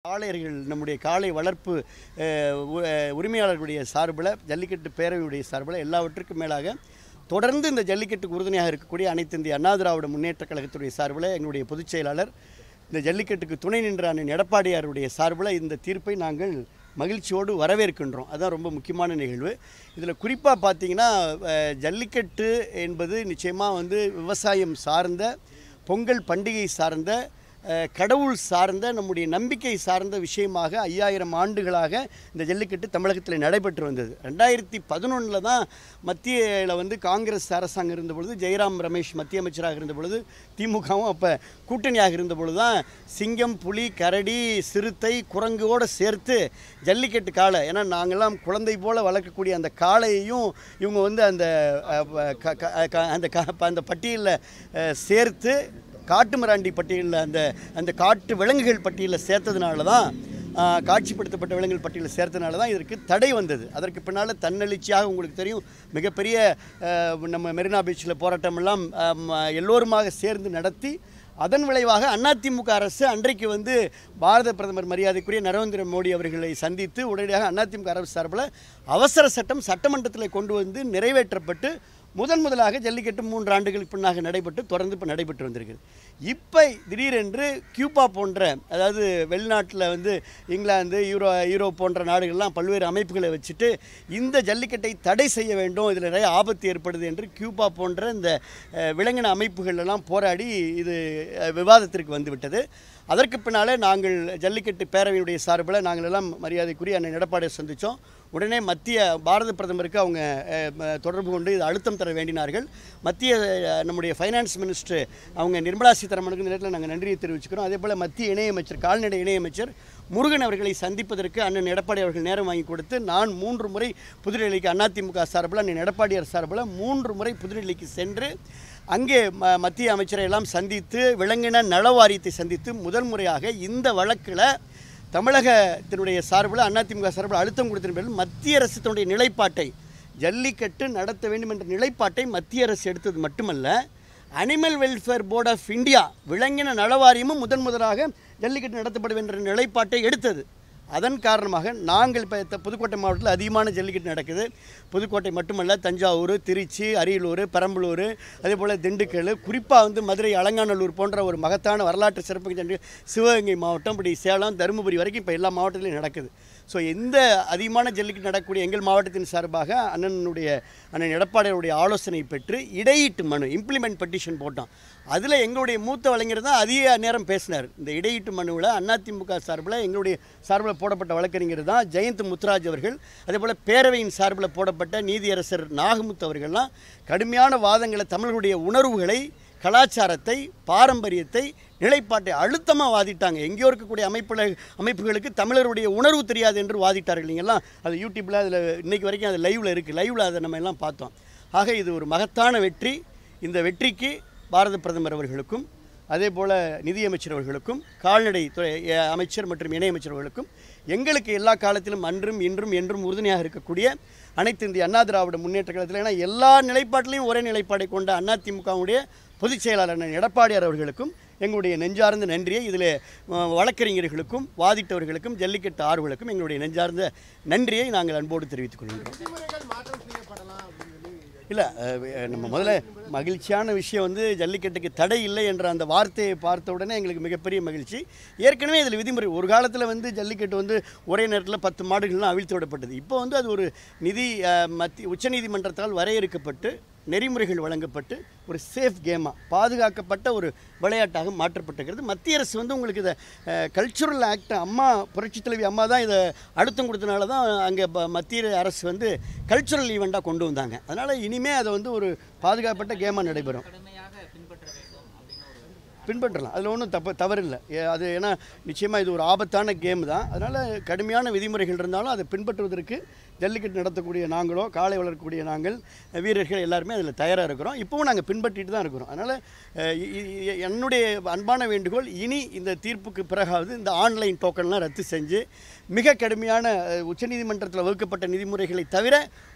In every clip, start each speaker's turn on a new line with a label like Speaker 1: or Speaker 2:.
Speaker 1: காளையர்கள் நம்முடைய காளை வளர்ப்பு அஹ், உ- அஹ், உரிமையாளர்களுடைய சார்பில் ஜல்லிக்கட்டு பேரவையுடைய சார்பில் எல்லாவற்றுக்கும் மேலாக தொடர்ந்து இந்த ஜல்லிக்கட்டுக்கு உறுதுணையாக இருக்கக்கூடிய அனைத்து இந்திய அண்ணா திராவிட முன்னேற்றக் கழகத்துடைய சார்பில் எங்களுடைய பொதுச் செயலாளர் இந்த ஜல்லிக்கட்டுக்கு துணை நின்ற அண்ணன் எடப்பாடியாருடைய சார்பில் இந்த தீர்ப்பை நாங்கள் மகிழ்ச்சியோடு வரவேற்கின்றோம் அதுதான் ரொம்ப முக்கியமான நிகழ்வு இதில் குறிப்பாக பார்த்தீங்கன்னா அஹ், ஜல்லிக்கட்டு என்பது நிச்சயமாக வந்து விவசாயம் சார்ந்த பொங்கல் பண்டிகை சார்ந்த அஹ், கடவுள் சார்ந்த நம்முடைய நம்பிக்கை சார்ந்த விஷயமாக ஐயாயிரம் ஆண்டுகளாக இந்த ஜல்லிக்கட்டு தமிழகத்தில் நடைபெற்று வந்தது ரெண்டாயிரத்தி பதினொன்றில் தான் மத்தியில் வந்து காங்கிரஸ் அரசாங்கம் இருந்த பொழுது ஜெயராம் ரமேஷ் மத்திய அமைச்சராக இருந்த பொழுது திமுகவும் அப்போ கூட்டணியாக இருந்த பொழுது தான் சிங்கம் புலி கரடி சிறுத்தை குரங்கோடு சேர்த்து ஜல்லிக்கட்டு காளை ஏன்னா நாங்கள்லாம் குழந்தை போல் வளர்க்கக்கூடிய அந்த காளையையும் இவங்க வந்து அந்த அஹ், க- க- க- அந்த க- அந்த பட்டியலில் அஹ், சேர்த்து காட்டுமிராண்டி பட்டியலில் அந்த அந்த காட்டு விலங்குகள் பட்டியலில் சேர்த்ததுனால தான் ஆஹ், காட்சிப்படுத்தப்பட்ட விலங்குகள் பட்டியலில் சேர்த்ததுனால தான் இதற்கு தடை வந்தது அதற்கு பின்னால் தன்னெழுச்சியாக உங்களுக்கு தெரியும் மிகப்பெரிய ஆஹ், நம்ம மெரினா பீச்சில் போராட்டமெல்லாம் ஆம், எல்லோருமாக சேர்ந்து நடத்தி அதன் விளைவாக அதிமுக அரசு அன்றைக்கு வந்து பாரத பிரதமர் மரியாதைக்குரிய நரேந்திர மோடி அவர்களை சந்தித்து உடனடியாக அதிமுக அரசு சார்பில் அவசர சட்டம் சட்டமன்றத்தில் கொண்டு வந்து நிறைவேற்றப்பட்டு முதன் முதலாக ஜல்லிக்கட்டு மூன்று ஆண்டுகளுக்கு பின்னாக நடைபெற்று தொடர்ந்து இப்போ நடைபெற்று வந்திருக்குது இப்போ திடீரென்று கியூபா போன்ற அதாவது வெளிநாட்டில் வந்து இங்கிலாந்து யூரோ யூரோப் போன்ற நாடுகள்லாம் பல்வேறு அமைப்புகளை வச்சுட்டு இந்த ஜல்லிக்கட்டை தடை செய்ய வேண்டும் இதில் நிறைய ஆபத்து ஏற்படுது என்று கியூபா போன்ற இந்த அஹ், விலங்கின அமைப்புகள் எல்லாம் போராடி இது அஹ், விவாதத்திற்கு வந்துவிட்டது அதற்கு பின்னாலே நாங்கள் ஜல்லிக்கட்டு பேரவையினுடைய சார்பில் நாங்கள் எல்லாம் மரியாதைக்குரிய அண்ணன் எடப்பாடியை சந்தித்தோம் உடனே மத்திய பாரத பிரதமருக்கு அவங்க அஹ், ம- தொடர்பு கொண்டு இது அழுத்தம் தர வேண்டினார்கள் மத்திய அஹ், நம்முடைய ஃபைனான்ஸ் மினிஸ்டர் அவங்க நிர்மலா சீதாராமனுக்கு இந்த நேரத்தில் நாங்கள் நன்றியை தெரிவிச்சுக்கிறோம் அதே போல் மத்திய இணையமைச்சர் கால்நடை இணையமைச்சர் முருகன் அவர்களை சந்திப்பதற்கு அண்ணன் எடப்பாடி அவர்கள் நேரம் வாங்கி கொடுத்து நான் மூன்று முறை புதுடெல்லிக்கு அதிமுக சார்பில் அண்ணன் எடப்பாடியார் சார்பில் மூன்று முறை புதுடெல்லிக்கு சென்று அங்கே ம மத்திய அமைச்சரை எல்லாம் சந்தித்து விலங்கின நல வாரியத்தை சந்தித்து முதல் முறையாக இந்த வழக்கில் தமிழகத்தினுடைய சார்பில் அதிமுக சார்பில் அழுத்தம் கொடுத்த பேரில் மத்திய அரசு தன்னுடைய நிலைப்பாட்டை ஜல்லிக்கட்டு நடத்த வேண்டும் என்ற நிலைப்பாட்டை மத்திய அரசு எடுத்தது மட்டுமல்ல animal welfare board of India விலங்கின நலவாரியமும் முதன் முதலாக ஜல்லிக்கட்டு நடத்தப்பட வேண்டும் என்ற நிலைப்பாட்டை எடுத்தது அதன் காரணமாக நாங்கள் இப்போ புதுக்கோட்டை மாவட்டத்தில் அதிகமான ஜல்லிக்கட்டு நடக்குது புதுக்கோட்டை மட்டுமல்ல தஞ்சாவூர் திருச்சி அரியலூர் பெரம்பலூர் அதே போல் திண்டுக்கல் குறிப்பாக வந்து மதுரை அலங்காநல்லூர் போன்ற ஒரு மகத்தான வரலாற்று சிறப்பு சென்று சிவகங்கை மாவட்டம் இப்படி சேலம் தருமபுரி வரைக்கும் இப்போ எல்லா மாவட்டத்திலையும் நடக்குது ஸோ எந்த அதிகமான ஜல்லிக்கட்டு நடக்கக்கூடிய எங்கள் மாவட்டத்தின் சார்பாக அண்ணனுடைய அண்ணன் எடப்பாடியுடைய ஆலோசனை பெற்று இடையீட்டு மனு இம்ப்ளிமெண்ட் பெட்டிஷன் போட்டோம் அதில் எங்களுடைய மூத்த வழங்கர் தான் அதிக நேரம் பேசினார் இந்த இடையீட்டு மனுவில் அதிமுக சார்பில் எங்களுடைய சார்பில் போடப்பட்ட வழக்கறிஞர் தான் ஜெயந்த் முத்துராஜ் அவர்கள் அதே போல் பேரவையின் சார்பில் போடப்பட்ட நீதியரசர் நாகமுத்து அவர்கள்லாம் கடுமையான வாதங்களை தமிழர்களுடைய உணர்வுகளை கலாச்சாரத்தை பாரம்பரியத்தை நிலைப்பாட்டை அழுத்தமாக வாதிட்டாங்க எங்கேயோ இருக்கக்கூடிய அமைப்புல அமைப்புகளுக்கு தமிழருடைய உணர்வு தெரியாது என்று வாதிட்டார்கள் நீங்கள்லாம் அது யூடியூப்பில் அதில் இன்னைக்கு வரைக்கும் அது லைவில் இருக்குது லைவில் அதை நம்ம எல்லாம் பார்த்தோம் ஆக இது ஒரு மகத்தான வெற்றி இந்த வெற்றிக்கு பாரத பிரதமர் அவர்களுக்கும் அதே போல் நிதியமைச்சர் அவர்களுக்கும் கால்நடை துறை அஹ், அமைச்சர் மற்றும் இணையமைச்சர் அவர்களுக்கும் எங்களுக்கு எல்லா காலத்திலும் அன்றும் இன்றும் என்றும் உறுதுணையாக இருக்கக்கூடிய அனைத்து இந்திய அண்ணா திராவிட முன்னேற்ற கழகத்தில் ஏன்னா எல்லா நிலைப்பாட்டிலையும் ஒரே நிலைப்பாடை கொண்ட அதிமுகவுடைய பொதுச் செயலாளர் அண்ணன் எடப்பாடியார் அவர்களுக்கும் எங்களுடைய நெஞ்சார்ந்த நன்றியை இதில் அஹ், வழக்கறிஞர்களுக்கும் வாதிட்டவர்களுக்கும் ஜல்லிக்கட்டு ஆர்வலுக்கும் எங்களுடைய நெஞ்சார்ந்த நன்றியை நாங்கள் அன்போடு தெரிவித்துக் கொள்கின்றோம்
Speaker 2: விதிமுறைகள் மாற்றம் செய்யப்படலாம் அப்படின்னு சொல்லி
Speaker 1: இல்லை நம்ம முதல்ல மகிழ்ச்சியான விஷயம் வந்து ஜல்லிக்கட்டுக்கு தடை இல்லை என்ற அந்த வார்த்தையை பார்த்த உடனே எங்களுக்கு மிகப்பெரிய மகிழ்ச்சி ஏற்கனவே இதில் விதிமுறை ஒரு காலத்தில் வந்து ஜல்லிக்கட்டு வந்து ஒரே நேரத்தில் பத்து மாடுகள்லாம் அவிழ்த்து விடப்பட்டது இப்போ வந்து அது ஒரு நிதி அஹ், மத்திய உச்சநீதிமன்றத்தால் வரையறுக்கப்பட்டு நெறிமுறைகள் வழங்கப்பட்டு ஒரு சேஃப் கேமாக பாதுகாக்கப்பட்ட ஒரு விளையாட்டாக மாற்றப்பட்டிருக்கிறது மத்திய அரசு வந்து உங்களுக்கு இதை கல்ச்சுரல் ஆக்ட் அம்மா புரட்சித் தலைவி அம்மா தான் இதை அழுத்தம் கொடுத்தனால தான் அங்கே மத்திய அரசு வந்து கல்ச்சுரல் ஈவெண்ட்டாக கொண்டு வந்தாங்க அதனால் இனிமே அதை வந்து ஒரு பாதுகாப்பட்ட கேமாக நடைபெறும்
Speaker 3: கடுமையாக பின்பற்ற வேண்டும் அப்படின்னு ஒரு
Speaker 1: பின்பற்றலாம் அதில் ஒன்றும் தப்பு தவறில்லை ஏ- அது ஏன்னா நிச்சயமாக இது ஒரு ஆபத்தான கேம் தான் அதனால் கடுமையான விதிமுறைகள் இருந்தாலும் அதை பின்பற்றுவதற்கு ஜல்லிக்கட்டு நடத்தக்கூடிய நாங்களோ காளை வளர்க்கக்கூடிய நாங்கள் வீரர்கள் எல்லாருமே அதில் தயாராக இருக்கிறோம் இப்போவும் நாங்கள் பின்பற்றிட்டு தான் இருக்கிறோம் அதனால் அஹ், இ- இ- என்னுடைய அன்பான வேண்டுகோள் இனி இந்த தீர்ப்புக்கு பிறகாவது இந்த ஆன்லைன் டோக்கன்லாம் ரத்து செஞ்சு மிக கடுமையான அஹ், உச்சநீதிமன்றத்தில் வகுக்கப்பட்ட விதிமுறைகளை தவிர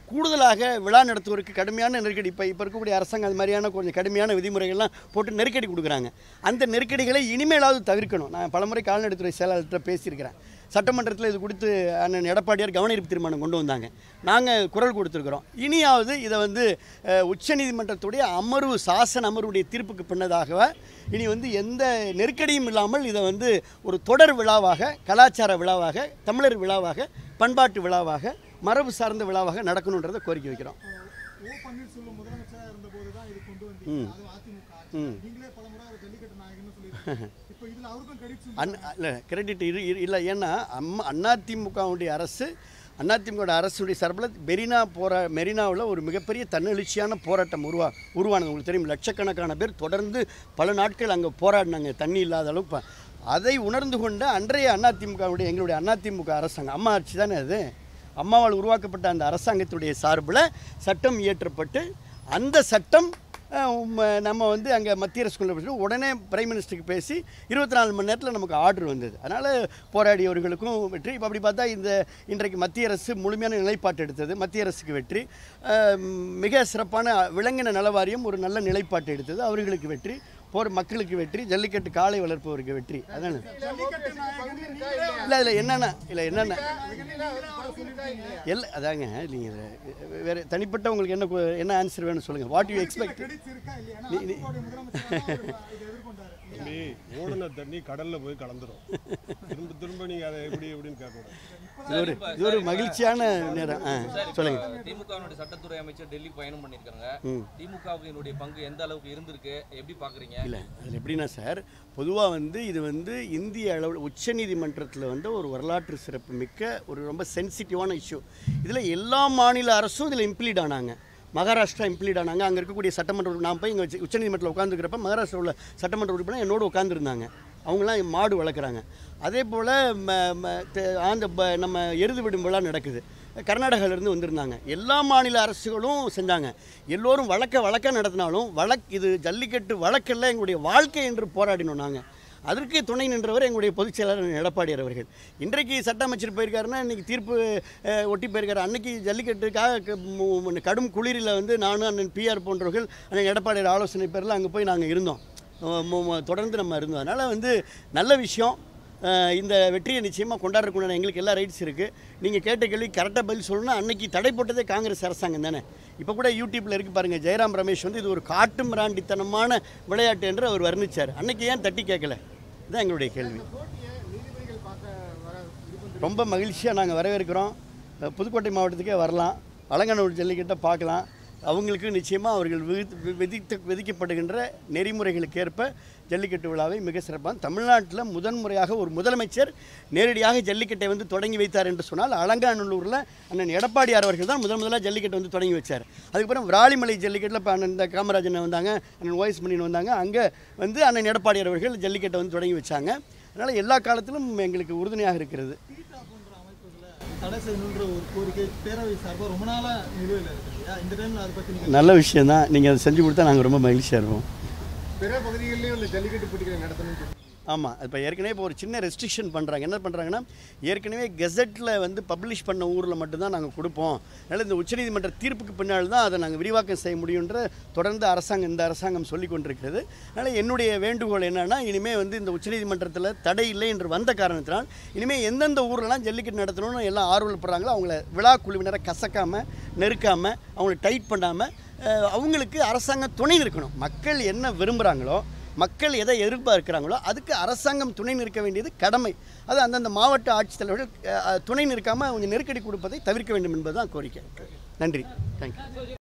Speaker 1: கூடுதலாக விழா நடத்துவதற்கு கடுமையான நெருக்கடி இப்போ இப்போ இருக்கக்கூடிய அரசாங்கம் அது மாதிரியான கொஞ்சம் கடுமையான விதிமுறைகள்லாம் போட்டு நெருக்கடி கொடுக்குறாங்க அந்த நெருக்கடிகளை இனிமேலாவது தவிர்க்கணும் நான் பலமுறை கால்நடைத்துறை செயலாளர்கிட்ட பேசியிருக்கிறேன் சட்டமன்றத்தில் இது குறித்து அண்ணன் எடப்பாடியார் கவன ஈர்ப்பு தீர்மானம் கொண்டு வந்தாங்க நாங்கள் குரல் கொடுத்துருக்குறோம் இனியாவது இதை வந்து அஹ், உச்சநீதிமன்றத்துடைய அமர்வு சாசன அமர்வுடைய தீர்ப்புக்கு பின்னதாக இனி வந்து எந்த நெருக்கடியும் இல்லாமல் இதை வந்து ஒரு தொடர் விழாவாக கலாச்சார விழாவாக தமிழர் விழாவாக பண்பாட்டு விழாவாக மரபு சார்ந்த விழாவாக நடக்கணுன்றதை கோரிக்கை வைக்கிறோம்
Speaker 2: ஓ பன்னீர்செல்வம் முதலமைச்சராக இருந்தபோது தான் இது கொண்டு வந்தீங்க
Speaker 1: ம்.
Speaker 2: அது அதிமுக ஆட்சி.
Speaker 1: ம்.
Speaker 2: நீங்களே பல முறை அவர் ஜல்லிக்கட்டு நாயகன்னு சொல்லியிருக்கீங்க இப்போ இதுல அவருக்கும் கிரெடிட்ஸ்
Speaker 1: அன் இல்லை கிரெடிட் இரு இரு- இல்லை ஏன்னா அம்மா அதிமுகவுடைய அரசு அதிமுக அரசுடைய சார்பில் மெரினா போரா மெரினாவில் ஒரு மிகப்பெரிய தன்னெழுச்சியான போராட்டம் உருவா உருவானது உங்களுக்கு தெரியும் லட்சக்கணக்கான பேர் தொடர்ந்து பல நாட்கள் அங்கே போராடினாங்க தண்ணி இல்லாத அளவு ப- அதை உணர்ந்து கொண்ட அன்றைய அதிமுகவுடைய எங்களுடைய அதிமுக அரசாங்கம் அம்மா ஆட்சி தானே அது அம்மாவால் உருவாக்கப்பட்ட அந்த அரசாங்கத்துடைய சார்பில் சட்டம் இயற்றப்பட்டு அந்த சட்டம் அஹ், உம், நம்ம வந்து அங்கே மத்திய அரசு கொண்டு போய் உடனே பிரைம் மினிஸ்டருக்கு பேசி இருபத்தி நாலு மணி நேரத்தில் நமக்கு ஆர்டர் வந்தது அதனால் போராடியவர்களுக்கும் வெற்றி இப்போ அப்படி பார்த்தா இந்த இன்றைக்கு மத்திய அரசு முழுமையான நிலைப்பாட்டு எடுத்தது மத்திய அரசுக்கு வெற்றி அஹ், மிக சிறப்பான விலங்கின நலவாரியம் ஒரு நல்ல நிலைப்பாட்டு எடுத்தது அவர்களுக்கு வெற்றி போர் மக்களுக்கு வெற்றி ஜல்லிக்கட்டு காளை வளர்ப்பவருக்கு வெற்றி அதானே
Speaker 2: ஜல்லிக்கட்டு நாயகன் நீங்களே
Speaker 1: இல்லை இல்லை என்னென்ன இல்லை என்னென்ன
Speaker 2: நீங்களே அவர் பல சொல்லியிருக்கீங்க
Speaker 1: எல்லாம் அதாங்க நீங்கள் வேறு தனிப்பட்ட உங்களுக்கு என்ன கு- என்ன ஆன்சர் வேணும் சொல்லுங்கள் வாட் யூ எக்ஸ்பெக்ட்
Speaker 2: கிரெடிட்ஸ் இருக்கா இல்லையா ஏன்னா அதிமுகவுடைய முதலமைச்சர் இதை எதிர்கொண்டாரு
Speaker 4: தம்பி ஓடுன தண்ணி கடல்ல போய் கலந்துரும் திரும்ப திரும்ப நீங்க அதை எப்படி எப்படின்னு கேட்கக்கூடாது
Speaker 1: இது ஒரு இது ஒரு மகிழ்ச்சியான நேரம் ஆ சொல்லுங்கள்
Speaker 3: திமுகவினுடைய சட்டத்துறை அமைச்சர் டெல்லி பயணம் பண்ணியிருக்காங்க
Speaker 1: ம்
Speaker 3: திமுகவினுடைய பங்கு எந்த அளவுக்கு இருந்திருக்கு எப்படி பாக்குறீங்க
Speaker 1: இல்லை அதில் எப்படின்னா சார் பொதுவாக வந்து இது வந்து இந்திய அளவில் உச்சநீதிமன்றத்தில் வந்து ஒரு வரலாற்று சிறப்பு மிக்க ஒரு ரொம்ப சென்சிட்டிவான இஷ்யூ இதில் எல்லா மாநில அரசும் இதில் இம்ப்ளீட் ஆனாங்க மகாராஷ்டிரா இம்ப்ளீட் ஆனாங்க அங்கே இருக்கக்கூடிய சட்டமன்ற உறுப்பினர் நான் போய் இங்கே உச்சநீதிமன்றத்தில் உட்காந்துக்கிறப்ப மகாராஷ்டிரா உள்ள சட்டமன்ற உறுப்பினர் என்னோடு உட்காந்துருந்தாங்க அவங்களாம் மாடு வளர்க்குறாங்க அதே போல் ஆந்த ப- நம்ம எருது விடும் விழா நடக்குது கர்நாடகாவிலேருந்து வந்திருந்தாங்க எல்லா மாநில அரசுகளும் செஞ்சாங்க எல்லோரும் வழக்க வழக்க நடத்தினாலும் வழக் இது ஜல்லிக்கட்டு வழக்கல்ல எங்களுடைய வாழ்க்கை என்று போராடினோம் நாங்கள் அதற்கு துணை நின்றவர் எங்களுடைய பொதுச் செயலாளர் எடப்பாடியார் அவர்கள் இன்றைக்கு சட்ட அமைச்சர் போயிருக்காருன்னா இன்றைக்கி தீர்ப்பு அஹ், ஒட்டி போயிருக்காரு அன்னைக்கு ஜல்லிக்கட்டுக்காக க- மு- மு- கடும் குளிரில் வந்து நானும் அண்ணன் பிஆர் போன்றவர்கள் அண்ணன் எடப்பாடியார் ஆலோசனை பேரில் அங்கே போய் நாங்கள் இருந்தோம் அஹ் மு- மு- தொடர்ந்து நம்ம இருந்தோம் அதனால் வந்து நல்ல விஷயம் அஹ் இந்த வெற்றியை நிச்சயமாக கொண்டாடுறதுக்குண்டான எங்களுக்கு எல்லா ரைட்ஸ் இருக்குது நீங்கள் கேட்ட கேள்வி கரெக்டாக பதில் சொல்லணும்னா அன்னைக்கு தடை போட்டதே காங்கிரஸ் அரசாங்கம் தானே இப்போ கூட யூடியூப்பில் இருக்குது பாருங்கள் ஜெயராம் ரமேஷ் வந்து இது ஒரு காட்டு மிராண்டித்தனமான விளையாட்டு என்று அவர் வர்ணிச்சார் அன்னைக்கு ஏன் தட்டி கேட்கல இதுதான் எங்களுடைய கேள்வி
Speaker 2: போட்டியை நீதிபதிகள் பார்க்க வர விருப்பம்
Speaker 1: ரொம்ப மகிழ்ச்சியாக நாங்கள் வரவேற்கிறோம் அஹ் புதுக்கோட்டை மாவட்டத்துக்கே வரலாம் அலங்காநல்லூர் ஜல்லிக்கட்டை பார்க்கலாம் அவங்களுக்கு நிச்சயமாக அவர்கள் விதித்து வி- விதித்து விதிக்கப்படுகின்ற நெறிமுறைகளுக்கு ஏற்ப ஜல்லிக்கட்டு விழாவை மிக சிறப்பாக தமிழ்நாட்டில் முதன்முறையாக ஒரு முதலமைச்சர் நேரடியாக ஜல்லிக்கட்டை வந்து தொடங்கி வைத்தார் என்று சொன்னால் அலங்காநல்லூரில் அண்ணன் எடப்பாடியார் அவர்கள் தான் முதன் முதலாக ஜல்லிக்கட்டை வந்து தொடங்கி வச்சார் அதுக்கப்புறம் விராலிமலை ஜல்லிக்கட்டில் இப்போ அண்ணன் இந்த காமராஜன் வந்தாங்க அண்ணன் ஓஎஸ் மணியன் வந்தாங்க அங்கே வந்து அண்ணன் எடப்பாடியார் அவர்கள் ஜல்லிக்கட்டை வந்து தொடங்கி வச்சாங்க அதனால் எல்லா காலத்திலும் எங்களுக்கு உறுதுணையாக இருக்கிறது
Speaker 5: தீட்டா போன்ற அமைப்புகளை தடை செய்யணுன்ற ஒரு கோரிக்கை பேரவை சார்பாக ரொம்ப நாளாக நிலுவையில் இருக்கு இல்லையா இந்த டைமில் அதை பற்றி நீங்கள்
Speaker 1: நல்ல விஷயந்தான் நீங்கள் அதை செஞ்சு கொடுத்தா நாங்கள் ரொம்ப மகிழ்ச்சியாக இருப்போம்
Speaker 2: பிற பகுதிகளிலேயும் இந்த ஜல்லிக்கட்டு போட்டிகளை நடத்தணும்னு சொல்லி
Speaker 1: ஆமாம் இப்போ ஏற்கனவே இப்போ ஒரு சின்ன ரெஸ்ட்ரிக்ஷன் பண்ணுறாங்க என்ன பண்ணுறாங்கன்னா ஏற்கனவே கெசட்டில் வந்து பப்ளிஷ் பண்ண ஊரில் மட்டும்தான் நாங்கள் கொடுப்போம் அதனால் இந்த உச்சநீதிமன்ற தீர்ப்புக்கு பின்னால் தான் அதை நாங்கள் விரிவாக்கம் செய்ய முடியுன்ற தொடர்ந்து அரசாங்கம் இந்த அரசாங்கம் சொல்லி கொண்டிருக்கிறது அதனால் என்னுடைய வேண்டுகோள் என்னன்னா இனிமேல் வந்து இந்த உச்சநீதிமன்றத்தில் தடை இல்லை என்று வந்த காரணத்தினால் இனிமேல் எந்தெந்த ஊர்லலாம் ஜல்லிக்கட்டு நடத்தணும்னு எல்லாம் ஆர்வப்படுறாங்களோ அவங்கள விழா குழுவினரை கசக்காமல் நெருக்காமல் அவங்கள டைட் பண்ணாமல் அவங்களுக்கு அரசாங்கம் துணை நிற்கணும் மக்கள் என்ன விரும்புகிறாங்களோ மக்கள் எதை எதிர்பார்க்கிறாங்களோ அதுக்கு அரசாங்கம் துணை நிற்க வேண்டியது கடமை அது அந்தந்த மாவட்ட ஆட்சித்தலைவர்கள் அஹ், துணை நிற்காமல் கொஞ்சம் நெருக்கடி கொடுப்பதை தவிர்க்க வேண்டும் என்பதுதான் கோரிக்கை நன்றி தேங்க்யூ